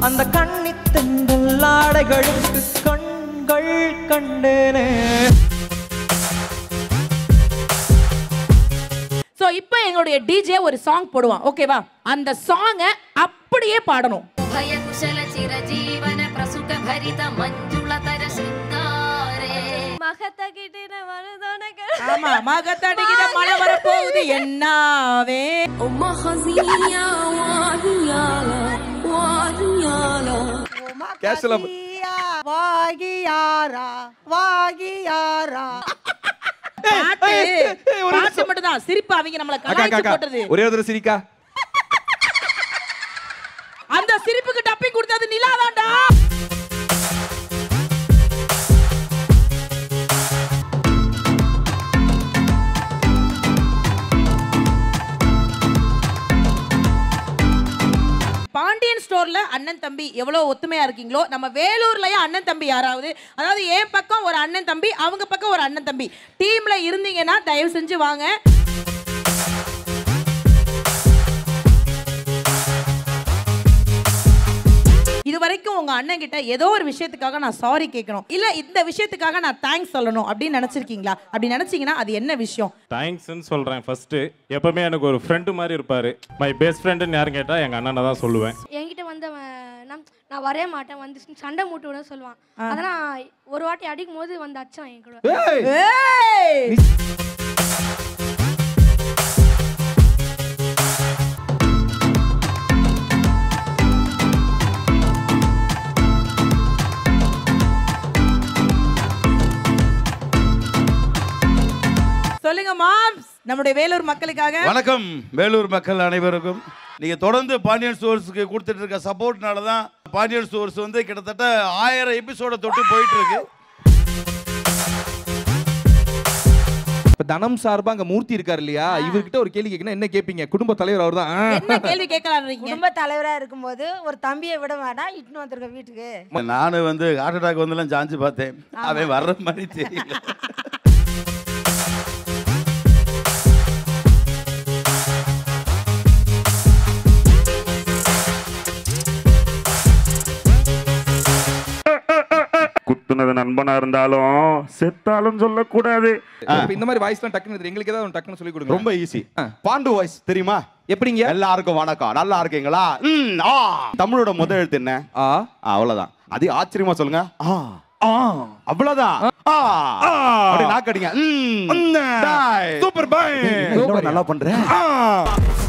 அந்த கண்ணித்தெந்தல் ஆடைகளுக்கு கண்கள் கண்டேனே சோ இப்போ எங்களுடைய டிஜே ஒரு சாங் போடுவான் ஓகேவா அந்த சாங்கை அப்படியே பாடணும் ಭಯಕುಶಲ ಚಿರಜೀವನ ಪ್ರಸುಖ ಭರಿತ ಮಂಜುಳತರ ಶೃಂಗಾರೇ மகத்தகிட்டின மனதோனக ஆமா மகத்தடிக்கிற மழை வரப்போகுது என்னாவே கேஷல வாகியாரா வாகியாரா பாட்டு ஏய், ஏய், ஒரு பாட்டு மட்டும் தான் சிரிப்பு அவங்க நம்மள அக்கா கலாய்ச்சி அக்கா போட்டது ஒரே ஒரு தடவை சிரிக்கா அந்த சிரிப்புக்கு டப்பி கொடுத்தது நிலாதான்டா பாண்டியன் ஸ்டோர்ல அண்ணன் தம்பி எவ்வளவு ஒத்துமையா இருக்கீங்களோ நம்ம வேலூர்லயும் அண்ணன் தம்பி யாராவது அதாவது என் பக்கம் ஒரு அண்ணன் தம்பி அவங்க பக்கம் ஒரு அண்ணன் தம்பி டீம்ல இருந்தீங்கன்னா தயவு செஞ்சு வாங்க இது வரைக்கும் உங்க அண்ணன் கிட்ட ஏதோ ஒரு விஷயத்துக்காக நான் சாரி கேட்கணும் இல்ல இந்த விஷயத்துக்காக நான் தேங்க்ஸ் சொல்லணும் அப்படின்னு நினைச்சிருக்கீங்களா அப்படி நினைச்சீங்கன்னா அது என்ன விஷயம் தேங்க்ஸ்ன்னு சொல்கிறேன் ஃபஸ்ட்டு எப்பவுமே எனக்கு ஒரு ஃப்ரெண்டு மாதிரி இருப்பார் மை பெஸ்ட் ஃப்ரெண்டுன்னு யாரும் கேட்டால் எங்கள் அண்ணனை தான் சொல்லுவேன் என்கிட்ட வந்து அவன் நான் நான் வரவே மாட்டேன் வந்து சண்டை மூட்டு விட சொல்லுவான் அதெல்லாம் ஒரு வாட்டி அடிக்கும் போது வந்து அச்சான் என் கூட ஏய்! சொல்லுங்க மாம்ஸ் நம்முடைய வேலூர் மக்களுக்காக வணக்கம் வேலூர் மக்கள் அனைவருக்கும் நீங்க தொடர்ந்து பாண்டியன் ஸ்டோர்ஸ்க்கு கொடுத்துட்டு இருக்க சப்போர்ட்னால தான் பாண்டியன் ஸ்டோர்ஸ் வந்து கிட்டத்தட்ட ஆயிரம் எபிசோட தொட்டு போயிட்டு இருக்கு இப்ப தனம் சார்பா அங்க மூர்த்தி இருக்காரு இல்லையா இவர்கிட்ட ஒரு கேள்வி கேட்கணும் என்ன கேட்பீங்க குடும்ப தலைவர் அவர் தான் என்ன கேள்வி கேட்கலாம் இருக்கீங்க குடும்ப தலைவரா இருக்கும்போது ஒரு தம்பியை விட வேண்டாம் இட்டுன்னு வந்திருக்க வீட்டுக்கு நானும் வந்து ஹார்ட் அட்டாக் வந்தெல்லாம் சாஞ்சு பார்த்தேன் அவன் வர்ற மாதிரி தெரியல குத்துனது நண்பனா இருந்தாலும் செத்தாலும் சொல்லக்கூடாது இப்ப இந்த மாதிரி வாய்ஸ்லாம் டக்குன்னு வருது. எங்களுக்கு ஏதாவது ஒன்று டக்குன்னு சொல்லி கொடுங்க ரொம்ப ஈஸி பாண்டு வாய்ஸ் தெரியுமா எப்படிங்க எல்லாருக்கும் வணக்கம் நல்லா இருக்கீங்களா ம், ஆ. தமிழோட முதல் எழுத்து என்ன ஆ ஆ, அவ்வளவுதான் அது ஆச்சரியமா சொல்லுங்க ஆ ஆ அவ்வளவுதான் ஆ அப்படி நாக்கடிங்க ம். டேய். சூப்பர் பாய் என்னோட நல்லா பண்ற